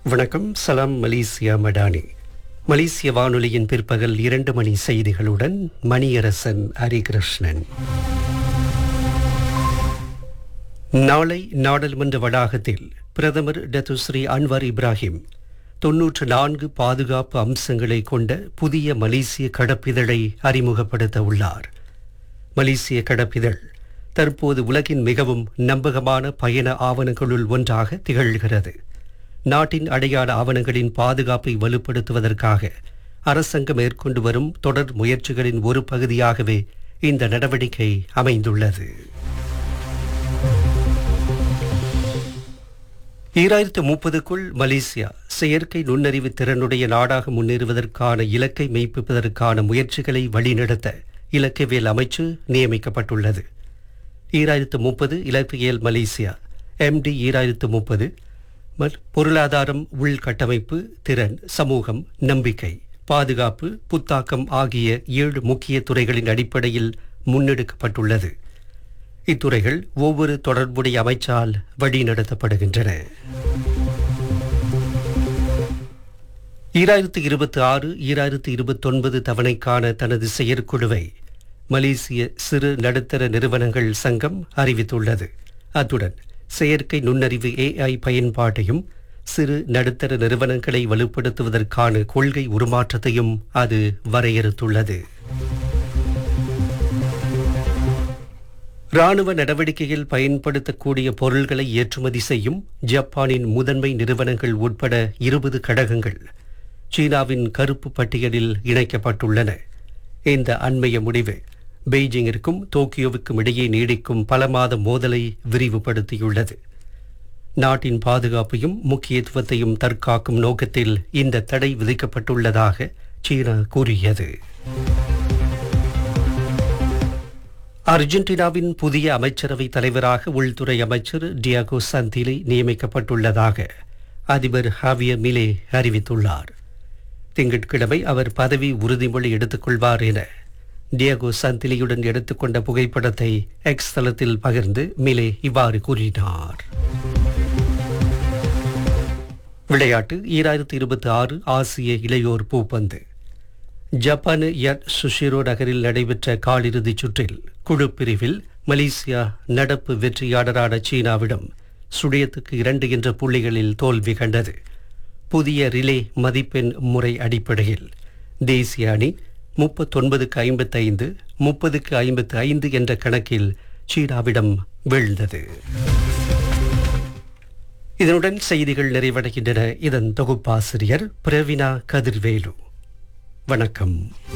வணக்கம் சலாம் மலேசியா மடானி மலேசிய வானொலியின் பிற்பகல் இரண்டு மணி செய்திகளுடன் மணியரசன் ஹரிகிருஷ்ணன் நாளை நாடாளுமன்ற வளாகத்தில் பிரதமர் டத்துஸ்ரீ அன்வர் இப்ராஹிம் தொன்னூற்று நான்கு பாதுகாப்பு அம்சங்களை கொண்ட புதிய மலேசிய கடப்பிதழை அறிமுகப்படுத்த உள்ளார் மலேசிய கடப்பிதழ் தற்போது உலகின் மிகவும் நம்பகமான பயண ஆவணங்களுள் ஒன்றாக திகழ்கிறது நாட்டின் அடையாள ஆவணங்களின் பாதுகாப்பை வலுப்படுத்துவதற்காக அரசாங்கம் மேற்கொண்டு வரும் தொடர் முயற்சிகளின் ஒரு பகுதியாகவே இந்த நடவடிக்கை அமைந்துள்ளது ஈராயிரத்து முப்பதுக்குள் மலேசியா செயற்கை நுண்ணறிவு திறனுடைய நாடாக முன்னேறுவதற்கான இலக்கை மெய்ப்பிப்பதற்கான முயற்சிகளை வழிநடத்த இலக்கியவியல் அமைச்சு நியமிக்கப்பட்டுள்ளது ஈராயிரத்து முப்பது இலக்கியல் மலேசியா எம்டி ஈராயிரத்து முப்பது பொருளாதாரம் உள்கட்டமைப்பு திறன் சமூகம் நம்பிக்கை பாதுகாப்பு புத்தாக்கம் ஆகிய ஏழு முக்கிய துறைகளின் அடிப்படையில் முன்னெடுக்கப்பட்டுள்ளது இத்துறைகள் ஒவ்வொரு தொடர்புடைய அமைச்சால் வழிநடத்தப்படுகின்றன ஈராயிரத்து இருபத்தி ஆறு ஈராயிரத்து இருபத்தொன்பது தவணைக்கான தனது செயற்குழுவை மலேசிய சிறு நடுத்தர நிறுவனங்கள் சங்கம் அறிவித்துள்ளது அத்துடன் செயற்கை நுண்ணறிவு ஏஐ பயன்பாட்டையும் சிறு நடுத்தர நிறுவனங்களை வலுப்படுத்துவதற்கான கொள்கை உருமாற்றத்தையும் அது வரையறுத்துள்ளது ராணுவ நடவடிக்கையில் பயன்படுத்தக்கூடிய பொருள்களை ஏற்றுமதி செய்யும் ஜப்பானின் முதன்மை நிறுவனங்கள் உட்பட இருபது கடகங்கள் சீனாவின் கருப்பு பட்டியலில் இணைக்கப்பட்டுள்ளன இந்த அண்மைய முடிவு பெய்ஜிங்கிற்கும் டோக்கியோவுக்கும் இடையே நீடிக்கும் பல மாத மோதலை விரிவுபடுத்தியுள்ளது நாட்டின் பாதுகாப்பையும் முக்கியத்துவத்தையும் தற்காக்கும் நோக்கத்தில் இந்த தடை விதிக்கப்பட்டுள்ளதாக சீனா கூறியது அர்ஜென்டினாவின் புதிய அமைச்சரவை தலைவராக உள்துறை அமைச்சர் டியாகோ சந்திலி நியமிக்கப்பட்டுள்ளதாக அதிபர் ஹாவிய மிலே அறிவித்துள்ளார் திங்கட்கிழமை அவர் பதவி உறுதிமொழி எடுத்துக்கொள்வார் என டியாகோ சந்திலியுடன் எடுத்துக்கொண்ட புகைப்படத்தை எக்ஸ் தளத்தில் பகிர்ந்து மிலே இவ்வாறு கூறினார் விளையாட்டு ஈராயிரத்தி இருபத்தி ஆறு ஆசிய இளையோர் பூப்பந்து ஜப்பான் யட் சுஷிரோ நகரில் நடைபெற்ற காலிறுதிச் சுற்றில் குழு பிரிவில் மலேசியா நடப்பு வெற்றியாளரான சீனாவிடம் சுழியத்துக்கு இரண்டு என்ற புள்ளிகளில் தோல்வி கண்டது புதிய ரிலே மதிப்பெண் முறை அடிப்படையில் தேசிய அணி முப்பத்தொன்பதுக்கு ஐம்பத்தைந்து முப்பதுக்கு ஐம்பத்து ஐந்து என்ற கணக்கில் சீனாவிடம் வீழ்ந்தது இதனுடன் செய்திகள் நிறைவடைகின்றன இதன் தொகுப்பாசிரியர் பிரவினா கதிர்வேலு வணக்கம்